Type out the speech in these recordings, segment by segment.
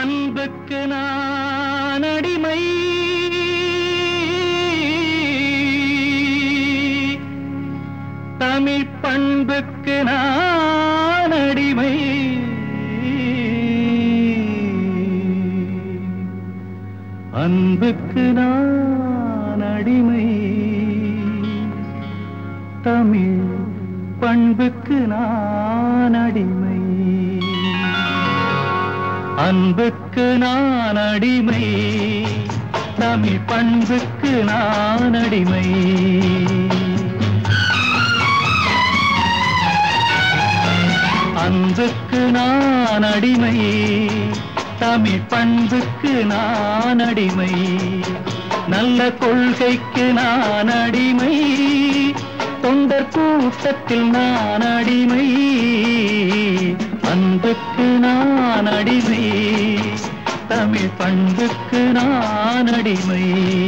அன்புக்கு நான் அடிமை தமிழ் பண்புக்கு நான் அடிமை அன்புக்கு நான் அடிமை தமிழ் பண்புக்கு நான் அடிமை அன்புக்கு நான் அடிமை தமிழ் பண்புக்கு நான் அடிமை அன்புக்கு நான் அடிமை தமிழ் பண்புக்கு நான் அடிமை நல்ல கொள்கைக்கு நான் அடிமை தொண்டர் கூட்டத்தில் நான் அடிமை அன்புக்கு நான் அடிமை தமிழ் பண்புக்கு நான் அடிமை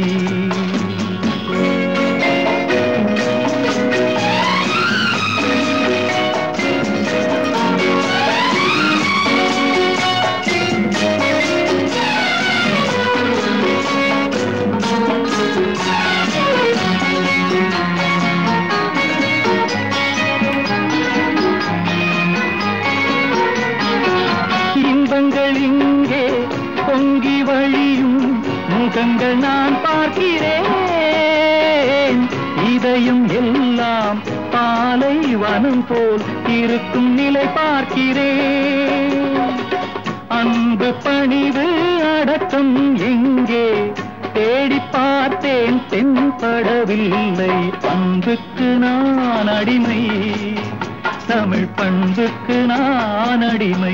இன்பங்கள் இங்கே பொங்கி வழியும் முகங்கள் நான் பார்க்கிறேன் இதயம் எல்லாம் பாலை வனம் போல் இருக்கும் நிலை பார்க்கிறேன் அன்பு பணிவு அடக்கம் எங்கே தேடி பார்த்தேன் தென்படவில்லை அன்புக்கு நான் அடிமை தமிழ் பண்புக்கு நான் அடிமை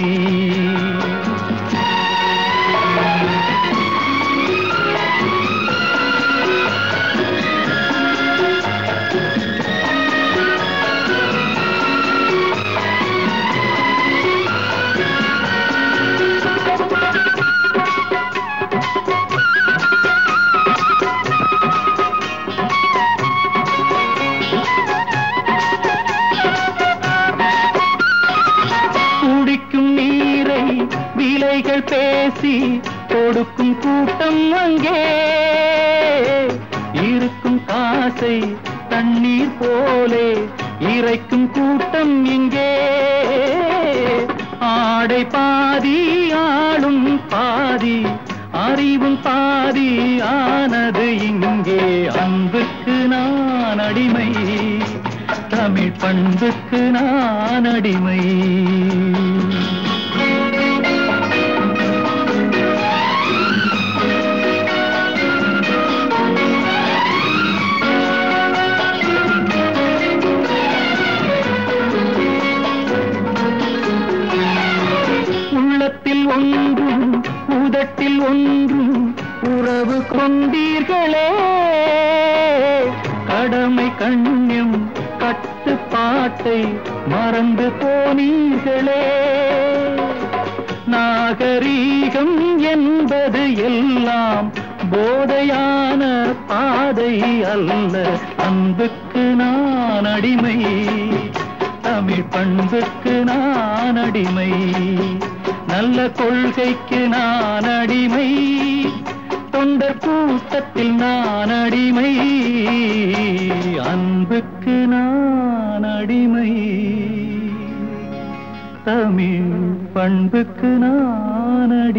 குடிக்கும் நீரை விலைகள் பேசி கொடுக்கும் கூட்டம் அங்கே இருக்கும் காசை தண்ணீர் போலே இறைக்கும் கூட்டம் இங்கே ஆடை பாதி ஆளும் பாதி அறிவும் பாதி ஆனது இங்கே அன்புக்கு நான் அடிமை தமிழ் பண்புக்கு நான் அடிமை உள்ளத்தில் ஒன்றும் உதட்டில் ஒன்றும் உறவு கொண்டீர்களே கடமை கண்ணியம் கட்டுப்பாட்டை மறந்து போனீர்களே நாகரீகம் என்பது எல்லாம் போதையான பாதை அல்ல அன்புக்கு நான் அடிமை தமிழ் பண்புக்கு நான் அடிமை நல்ல கொள்கைக்கு நான் அடிமை தொண்டர் கூட்டத்தில் நான் அடிமை அன்புக்கு நான் அடிமை தமிழ் பண்புக்கு நான் அடிமை